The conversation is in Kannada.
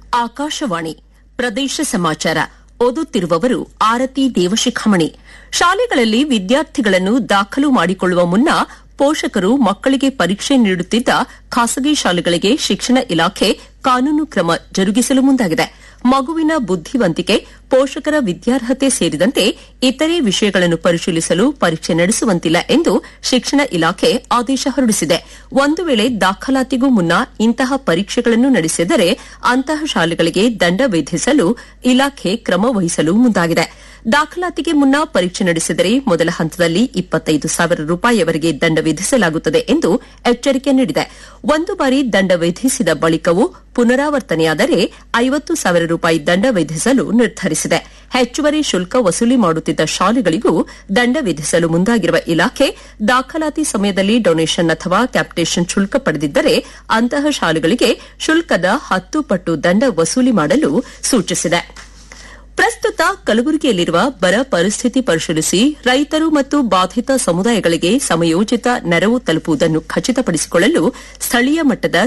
ಆಕಾಶವಾಣಿ ಪ್ರದೇಶ ಸಮಾಚಾರ ಓದುತ್ತಿರುವವರು ಆರತಿ ದೇವಶಿಖಾಮಣಿ ಶಾಲೆಗಳಲ್ಲಿ ವಿದ್ಯಾರ್ಥಿಗಳನ್ನು ದಾಖಲು ಮಾಡಿಕೊಳ್ಳುವ ಮುನ್ನ ಪೋಷಕರು ಮಕ್ಕಳಿಗೆ ಪರೀಕ್ಷೆ ನೀಡುತ್ತಿದ್ದ ಖಾಸಗಿ ಶಾಲೆಗಳಿಗೆ ಶಿಕ್ಷಣ ಇಲಾಖೆ ಕಾನೂನು ಕ್ರಮ ಜರುಗಿಸಲು ಮುಂದಾಗಿದೆ ಮಗುವಿನ ಬುದ್ದಿವಂತಿಕೆ ಪೋಷಕರ ವಿದ್ಯಾರ್ಹತೆ ಸೇರಿದಂತೆ ಇತರೆ ವಿಷಯಗಳನ್ನು ಪರಿಶೀಲಿಸಲು ಪರೀಕ್ಷೆ ನಡೆಸುವಂತಿಲ್ಲ ಎಂದು ಶಿಕ್ಷಣ ಇಲಾಖೆ ಆದೇಶ ಹೊರಡಿಸಿದೆ ಒಂದು ವೇಳೆ ದಾಖಲಾತಿಗೂ ಮುನ್ನ ಇಂತಹ ಪರೀಕ್ಷೆಗಳನ್ನು ನಡೆಸಿದರೆ ಅಂತಹ ಶಾಲೆಗಳಿಗೆ ದಂಡ ವಿಧಿಸಲು ಇಲಾಖೆ ಕ್ರಮ ವಹಿಸಲು ಮುಂದಾಗಿದೆ ದಾಖಲಾತಿಗೆ ಮುನ್ನ ಪರೀಕ್ಷೆ ನಡೆಸಿದರೆ ಮೊದಲ ಹಂತದಲ್ಲಿ ಇಪ್ಪತ್ತೈದು ಸಾವಿರ ರೂಪಾಯಿವರೆಗೆ ದಂಡ ವಿಧಿಸಲಾಗುತ್ತದೆ ಎಂದು ಎಚ್ಚರಿಕೆ ನೀಡಿದೆ ಒಂದು ಬಾರಿ ದಂಡ ವಿಧಿಸಿದ ಬಳಿಕವೂ ಪುನರಾವರ್ತನೆಯಾದರೆ ಐವತ್ತು ಸಾವಿರ ರೂಪಾಯಿ ದಂಡ ವಿಧಿಸಲು ನಿರ್ಧರಿಸಿದೆ ಹೆಚ್ಚುವರಿ ಶುಲ್ಕ ವಸೂಲಿ ಮಾಡುತ್ತಿದ್ದ ಶಾಲೆಗಳಿಗೂ ದಂಡ ವಿಧಿಸಲು ಮುಂದಾಗಿರುವ ಇಲಾಖೆ ದಾಖಲಾತಿ ಸಮಯದಲ್ಲಿ ಡೊನೇಷನ್ ಅಥವಾ ಕ್ಯಾಪಿಟೇಷನ್ ಶುಲ್ಕ ಪಡೆದಿದ್ದರೆ ಅಂತಹ ಶಾಲೆಗಳಿಗೆ ಶುಲ್ಕದ ಹತ್ತು ಪಟ್ಟು ದಂಡ ವಸೂಲಿ ಮಾಡಲು ಸೂಚಿಸಿದೆ ಪ್ರಸ್ತುತ ಕಲಬುರಗಿಯಲ್ಲಿರುವ ಬರ ಪರಿಸ್ಥಿತಿ ಪರಿಶೀಲಿಸಿ ರೈತರು ಮತ್ತು ಬಾಧಿತ ಸಮುದಾಯಗಳಿಗೆ ಸಮಯೋಚಿತ ನೆರವು ತಲುಪುವುದನ್ನು ಖಚಿತಪಡಿಸಿಕೊಳ್ಳಲು ಸ್ಥಳೀಯ ಮಟ್ಟದ